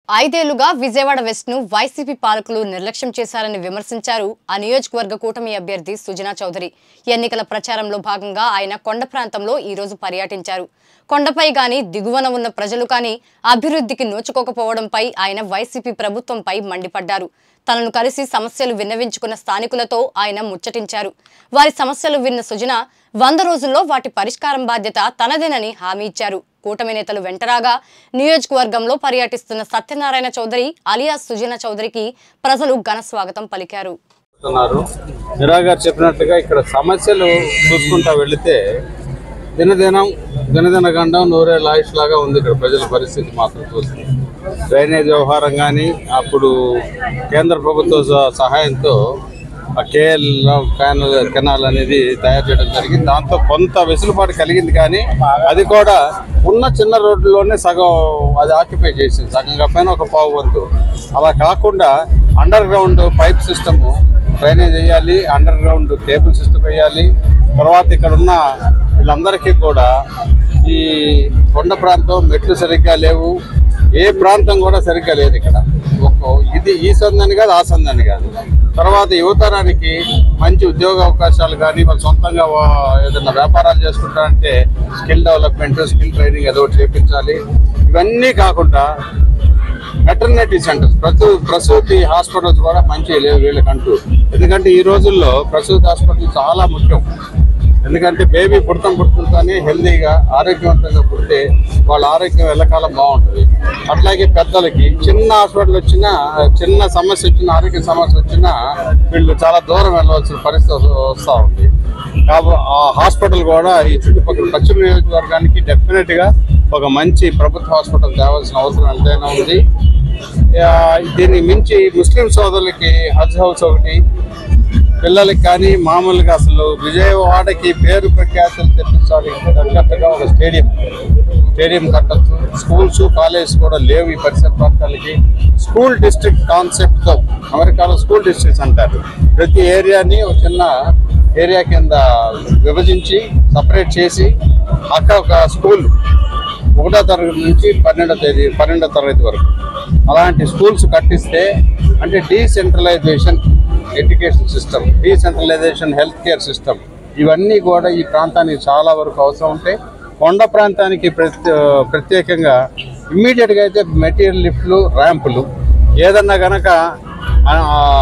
ఐదేళ్లుగా విజయవాడ వెస్ట్ ను వైసీపీ పాలకులు నిర్లక్ష్యం చేశారని విమర్శించారు ఆ నియోజకవర్గ కూటమి అభ్యర్థి సుజనా చౌదరి ఎన్నికల ప్రచారంలో భాగంగా ఆయన కొండ ప్రాంతంలో ఈ రోజు పర్యటించారు కొండపై గాని దిగువన ఉన్న ప్రజలు కానీ అభివృద్ధికి నోచుకోకపోవడంపై ఆయన వైసీపీ ప్రభుత్వంపై మండిపడ్డారు తనను కలిసి సమస్యలు విన్నవించుకున్న స్థానికులతో ఆయన ముచ్చటించారు వారి సమస్యలు విన్న సుజన వంద రోజుల్లో వాటి పరిష్కారం బాధ్యత తనదేనని హామీ ఇచ్చారు కూటమి నేతలు వెంటరాగా నియోజకవర్గంలో పర్యటిస్తున్న సత్యనారాయణ చౌదరి అలియాస్ సుజన చౌదరికి ప్రజలు ఘన స్వాగతం పలికారు చెప్తున్నారు మీరా గారు చెప్పినట్టుగా ఇక్కడ సమస్యలు చూసుకుంటా వెళితే దినదినం దినదిన గండం నూరే లాయిష్ లాగా ఉంది ఇక్కడ ప్రజల పరిస్థితి మాత్రం చూస్తే డ్రైనేజ్ వ్యవహారం కానీ అప్పుడు కేంద్ర ప్రభుత్వ స- సహాయంతో ఆ కేఎల్ క్యానల్ కెనాల్ అనేది తయారు చేయడం జరిగింది దాంతో కొంత వెసులుబాటు కలిగింది కానీ అది కూడా ఉన్న చిన్న రోడ్లోనే సగం అది ఆక్యుపై చేసింది సగం కాకపోయినా ఒక పావు వంతు అలా కాకుండా underground pipe system drainage వేయాలి అండర్ గ్రౌండ్ కేబుల్ సిస్టమ్ వేయాలి తర్వాత ఇక్కడ ఉన్న వీళ్ళందరికీ కూడా ఈ కొండ ప్రాంతం మెట్లు సరిగ్గా లేవు ఏ ప్రాంతం కూడా సరిగ్గా లేదు ఇక్కడ ఒక్కో ఇది ఈ సందని కాదు ఆ సందని కాదు తర్వాత యువతరానికి మంచి ఉద్యోగ అవకాశాలు కానీ వాళ్ళు సొంతంగా వా- ఏదైనా వ్యాపారాలు చేసుకుంటారంటే స్కిల్ డెవలప్మెంట్ స్కిల్ ట్రైనింగ్ ఏదో ఒకటి చేపించాలి ఇవన్నీ కాకుండా మెటర్నిటీ సెంటర్స్ ప్రసూ ప్రసూతి హాస్పిటల్స్ కూడా మంచి లేవు వీళ్ళకంటూ ఎందుకంటే ఈ రోజుల్లో ప్రసూతి హాస్పిటల్ చాలా ముఖ్యం ఎందుకంటే బేబీ పుడతాం పుడుతుంటేనే హెల్దీగా ఆరోగ్యవంతంగా పుడితే వాళ్ళ ఆరోగ్యం ఎల్లకాలం బాగుంటుంది అట్లాగే పెద్దలకి చిన్న హాస్పిటల్ వచ్చినా చిన్న సమస్య వచ్చినా ఆరోగ్య సమస్య వచ్చినా వీళ్ళు చాలా దూరం వెళ్ళవలసిన పరిస్థితి వస్తూ ఉంది కాబో ఆ హాస్పిటల్ కూడా ఈ చుట్టుపక్కల పశ్చిమ నియోజకవర్గానికి డెఫినెట్గా ఒక మంచి ప్రభుత్వ హాస్పిటల్ తేవాల్సిన అవసరం ఎంతైనా ఉంది ఆ, దీన్ని మించి ముస్లిం సోదరులకి హజ్ హౌస్ ఒకటి పిల్లలకి కానీ మామూలుగా అసలు విజయవాడకి పేరు ప్రఖ్యాతులు తెప్పించాలి తగ్గట్టుగా ఒక స్టేడియం స్టేడియం కట్టచ్చు స్కూల్స్ కాలేజ్ కూడా లేవు ఈ పరిసర ప్రాంతాలకి స్కూల్ డిస్ట్రిక్ట్ కాన్సెప్ట్తో అమెరికాలో స్కూల్ డిస్ట్రిక్ట్స్ అంటారు ప్రతి ఏరియాని ఒక చిన్న ఏరియా కింద విభజించి సపరేట్ చేసి అక్కడ ఒక స్కూల్ ఒకటో తరగతి నుంచి పన్నెండో తేదీ పన్నెండో తరగతి వరకు అలాంటి స్కూల్స్ కట్టిస్తే అంటే decentralisation education system decentralisation health care system ఇవన్నీ కూడా ఈ ప్రాంతానికి చాలా వరకు అవసరం ఉంటాయి కొండ ప్రాంతానికి ప్రత్యే ప్రత్యేకంగా ఇమ్మీడియట్గా అయితే మెటీరియల్ లిఫ్ట్లు ర్యాంపులు ఏదన్నా గనక ఆ,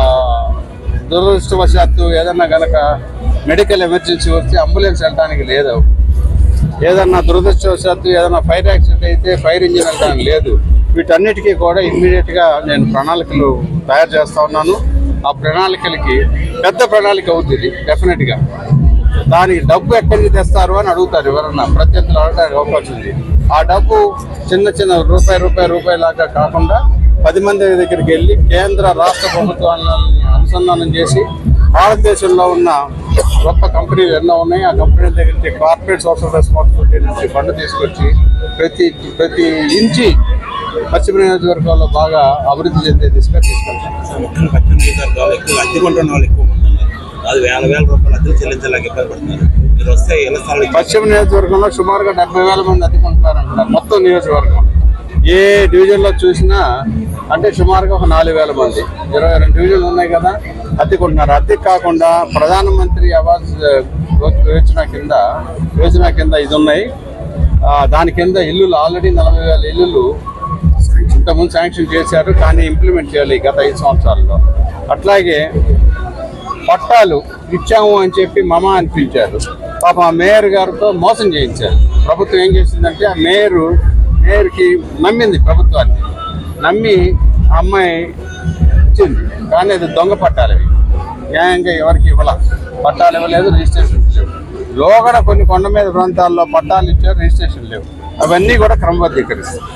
దురదృష్టవశాత్తు ఏదన్నా గనక మెడికల్ ఎమర్జెన్సీ వస్తే అంబులెన్స్ వెళ్ళడానికి లేదు ఏదన్నా దురదృష్టవశాత్తు ఏదైనా ఫైర్ యాక్సిడెంట్ అయితే ఫైర్ ఇంజిన్ వెళ్ళడానికి లేదు వీటన్నిటికీ కూడా ఇమ్మీడియట్ గా నేను ప్రణాళికలు తయారు చేస్తా ఉన్నాను ఆ ప్రణాళికలకి పెద్ద ప్రణాళిక అవుతుంది డెఫినెట్ గా దానికి డబ్బు ఎక్కడి నుంచి తెస్తారు అని అడుగుతారు ఎవరన్నా ప్రత్యర్థులు అడగడానికి అవకాశం ఉంది ఆ డబ్బు చిన్న చిన్న రూపాయి రూపాయి రూపాయి లాగా కాకుండా పది మంది దగ్గరికి వెళ్ళి కేంద్ర రాష్ట్ర ప్రభుత్వాలని అనుసంధానం చేసి భారతదేశంలో ఉన్న గొప్ప కంపెనీలు ఎన్నో ఉన్నాయి ఆ కంపెనీల దగ్గర నుంచి కార్పొరేట్ సోషల్ రెస్పాన్సిబిలిటీ నుంచి ఫండ్ తీసుకొచ్చి ప్రతి ప్రతి ఇంచి పశ్చిమ నియోజకవర్గంలో బాగా అభివృద్ధి చెందే దిశగా తీసుకెళ్తాం ముఖ్యంగా పశ్చిమ నియోజకవర్గాలు ఎక్కువ అద్దె కొంటున్న వాళ్ళు ఎక్కువ మంది ఉన్నారు అది వేల వేల రూపాయలు అద్దెలు చెల్లించలేక ఇబ్బంది పడుతున్నారు మీరు వస్తే ఇళ్ల స్థలాలు ఇచ్చి- పశ్చిమ నియోజకవర్గంలో సుమారుగా డెబ్బై వేల మంది అతికుంటున్నారంటున్నారు మొత్తం నియోజకవర్గం ఏ డివిజన్లో చూసినా అంటే సుమారుగా ఒక నాలుగు వేల మంది ఇరవై రెండు డివిజన్లు ఉన్నాయి కదా అద్దెకుంటున్నారు అద్దె కాకుండా ప్రధానమంత్రి ఆవాస్ యోజన కింద యోజన కింద ఇది ఉన్నాయి ఆ, దాని కింద ఇల్లులు ఆల్రెడీ నలభై వేల ఇల్లులు ఇంతకుముందు శాంక్షన్ చేశారు కానీ ఇంప్లిమెంట్ చేయాలి ఈ గత ఐదు సంవత్సరాల్లో అట్లాగే పట్టాలు ఇచ్చాము అని చెప్పి మమ అనిపించారు పాప ఆ మేయర్ గారితో మోసం చేయించారు ప్రభుత్వం ఏం చేసిందంటే ఆ మేయరు మేయర్కి నమ్మింది ప్రభుత్వాన్ని నమ్మి ఆ అమ్మాయి ఇచ్చింది కానీ అది దొంగ పట్టాలు అవి న్యాయంగా ఎవరికి ఇవ్వాల పట్టాలు ఇవ్వలేదు రిజిస్ట్రేషన్ లేవు లోగడ కొన్ని కొండ మీద ప్రాంతాల్లో పట్టాలు ఇచ్చారు రిజిస్ట్రేషన్ లేవు అవన్నీ కూడా క్రమబద్ధీకరిస్తాయి